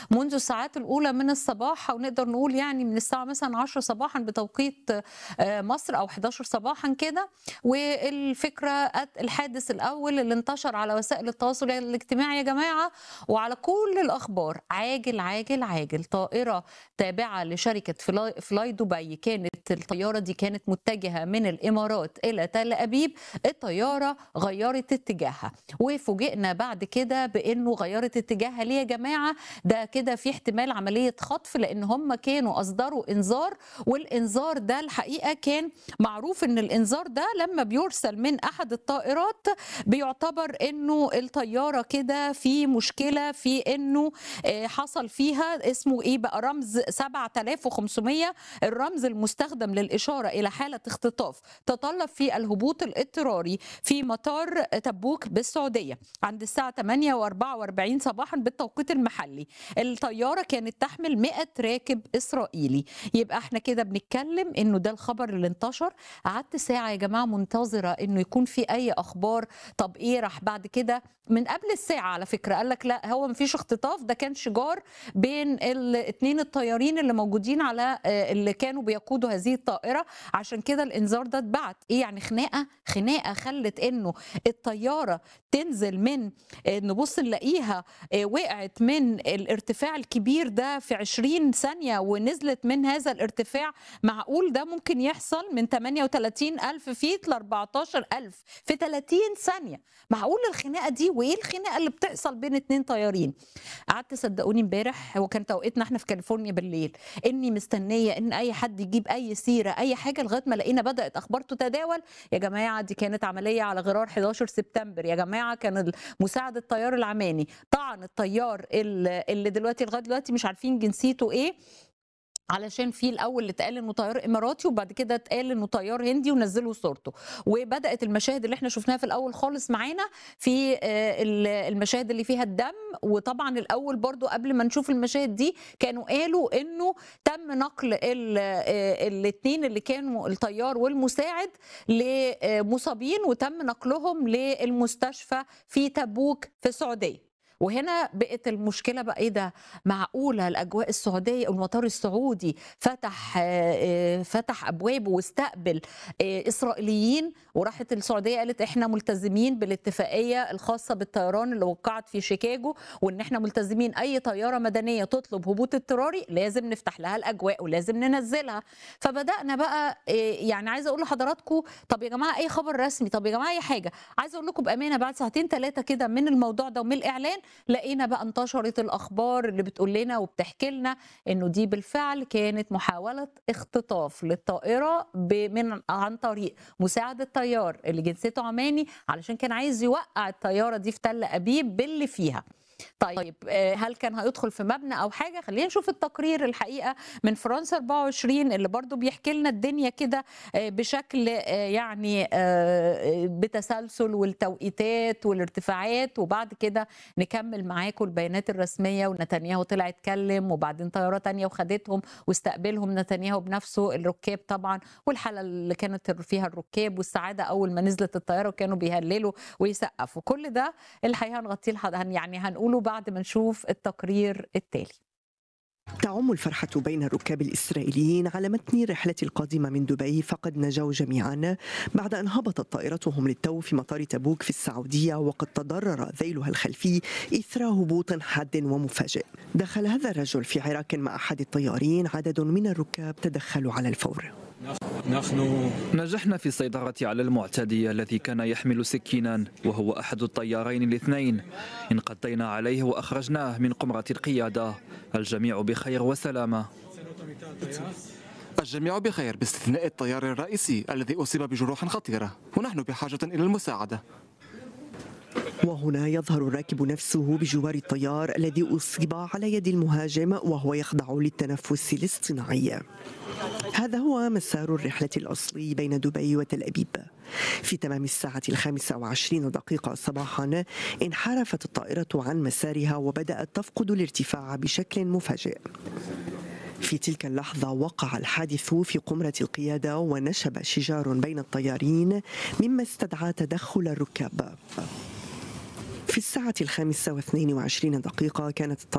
منذ الساعات الأولى من الصباح أو نقدر نقول يعني من الساعة مثلا 10 صباحا بتوقيت آه، مصر أو 11 صباحا كده والفكرة أت- الحادث الأول اللي انتشر على وسائل التواصل الاجتماعي يا جماعة وعلى كل الأخبار عاجل عاجل عاجل طائرة تابعة لشركة فلاي, فلاي دبي كانت الطيارة دي كانت متجهة من الإمارات إلى تل أبيب الطيارة غيرت اتجاهها وفوجئنا بعد كده بأنه غيرت اتجاهها ليه يا جماعة ده كده في احتمال عملية خطف لأن هم كانوا أصدروا إنذار والإنذار ده الحقيقة كان معروف أن الإنذار ده لما بيرسل من أحد الطائرات بيعتبر أنه الطيارة كده في مشكلة في أنه آه، حصل فيها اسمه إيه بقى رمز 7500 الرمز المستخدم للإشارة إلى حالة اختطاف تطلب في الهبوط الاضطراري في مطار تبوك بالسعودية عند الساعة 8 و44 صباحا بالتوقيت المحلي الطيارة كانت تحمل 100 راكب إسرائيلي يبقى احنا كده بنتكلم انه ده الخبر اللي انتشر قعدت ساعة يا جماعة منتظرة انه يكون في اي اخبار طب ايه راح بعد كده من قبل الساعة على فكرة قال لك لا هو مفيش اختطاف ده كان شجار بين الاثنين الطيارين اللي موجودين على آه، اللي كانوا بيقودوا هذه الطائرة عشان كده الانذار ده اتبعت ايه يعني خناقة خناقة خلت انه الطيارة تنزل من آه، نبص نلاقيها آه، وقعت من الارتفاع الكبير ده في 20 ثانية ونزلت من هذا الارتفاع معقول ده ممكن يحصل من 38 ألف فيت ل 14 ألف في 30 ثانية معقول الخناقة دي وإيه الخناقة اللي بتحصل بين اتنين طيارين قعدت صدقوني امبارح هو كان توقيتنا احنا في كاليفورنيا بالليل اني مستنيه ان اي حد يجيب اي سيره اي حاجه لغايه ما لقينا بدات اخبار تتداول يا جماعه دي كانت عمليه على غرار 11 سبتمبر يا جماعه كان مساعد الطيار العماني طعن الطيار اللي اللي دلوقتي لغايه دلوقتي مش عارفين جنسيته ايه علشان في الاول اللي اتقال انه طيار اماراتي وبعد كده اتقال انه طيار هندي ونزلوا صورته وبدات المشاهد اللي احنا شفناها في الاول خالص معانا في آه، ال- المشاهد اللي فيها الدم وطبعا الاول برضو قبل ما نشوف المشاهد دي كانوا قالوا انه تم نقل الاثنين اللي كانوا الطيار والمساعد لمصابين وتم نقلهم للمستشفى في تبوك في السعوديه وهنا بقت المشكله بقى ايه ده معقوله الاجواء السعوديه المطار السعودي فتح آه، آه، فتح ابوابه واستقبل آه، اسرائيليين وراحت السعوديه قالت احنا ملتزمين بالاتفاقيه الخاصه بالطيران اللي وقعت في شيكاغو وان احنا ملتزمين اي طياره مدنيه تطلب هبوط اضطراري لازم نفتح لها الاجواء ولازم ننزلها فبدانا بقى آه، يعني عايزه اقول لحضراتكم طب يا جماعه اي خبر رسمي طب يا جماعه اي حاجه عايزه اقول لكم بامانه بعد ساعتين ثلاثه كده من الموضوع ده ومن الاعلان لقينا بقى انتشرت الاخبار اللي بتقول لنا وبتحكي لنا انه دي بالفعل كانت محاوله اختطاف للطائره ب- من عن طريق مساعد الطيار اللي جنسيته عماني علشان كان عايز يوقع الطياره دي في تل ابيب باللي فيها طيب آه، هل كان هيدخل في مبنى او حاجه خلينا نشوف التقرير الحقيقه من فرنسا 24 اللي برضو بيحكي لنا الدنيا كده آه، بشكل آه، يعني آه، بتسلسل والتوقيتات والارتفاعات وبعد كده نكمل معاكم البيانات الرسميه ونتنياهو طلع يتكلم وبعدين طياره تانية وخدتهم واستقبلهم نتنياهو بنفسه الركاب طبعا والحاله اللي كانت فيها الركاب والسعاده اول ما نزلت الطياره وكانوا بيهللوا ويسقفوا كل ده الحقيقه هنغطيه لحد هن- يعني هنقوله بعد ما نشوف التقرير التالي تعم الفرحة بين الركاب الإسرائيليين على متن الرحلة القادمة من دبي فقد نجوا جميعا بعد أن هبطت طائرتهم للتو في مطار تبوك في السعودية وقد تضرر ذيلها الخلفي إثر هبوط حاد ومفاجئ دخل هذا الرجل في عراك مع أحد الطيارين عدد من الركاب تدخلوا على الفور نحن نجحنا في السيطرة على المعتدي الذي كان يحمل سكينا وهو أحد الطيارين الاثنين انقضينا عليه وأخرجناه من قمرة القيادة الجميع بخير وسلامة الجميع بخير باستثناء الطيار الرئيسي الذي أصيب بجروح خطيرة ونحن بحاجة إلى المساعدة وهنا يظهر الراكب نفسه بجوار الطيار الذي أصيب على يد المهاجم وهو يخضع للتنفس الاصطناعي هذا هو مسار الرحلة الأصلي بين دبي وتل أبيب في تمام الساعة الخامسة وعشرين دقيقة صباحا انحرفت الطائرة عن مسارها وبدأت تفقد الارتفاع بشكل مفاجئ في تلك اللحظة وقع الحادث في قمرة القيادة ونشب شجار بين الطيارين مما استدعى تدخل الركاب في الساعة الخامسة واثنين وعشرين دقيقة كانت